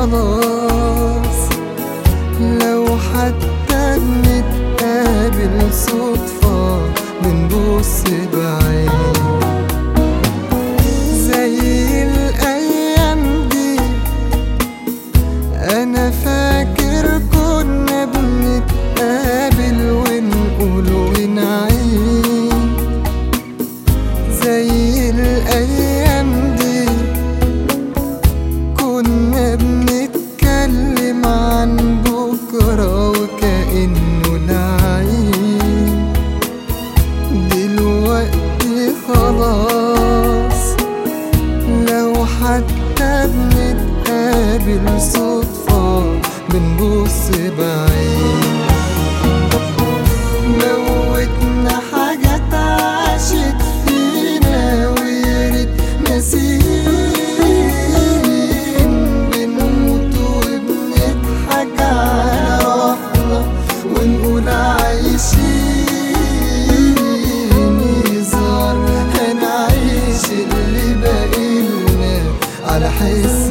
خلاص لو حتى بنتقابل صدفة بنبص بعيد زي الأيام دي أنا فاكر كنا بنتقابل ونقول ونعيد زي الأيام دي كنا بنتكلم عن بكرة وكأنه نعيم دلوقتي خلاص لو حتى بنتقابل صدفة بنبص بعيد موتنا حاجات عاشت فينا وياريت ناسين بنموت وبنضحك على روحنا ونقول عايشين يظهر هنعيش اللي باقيلنا على حس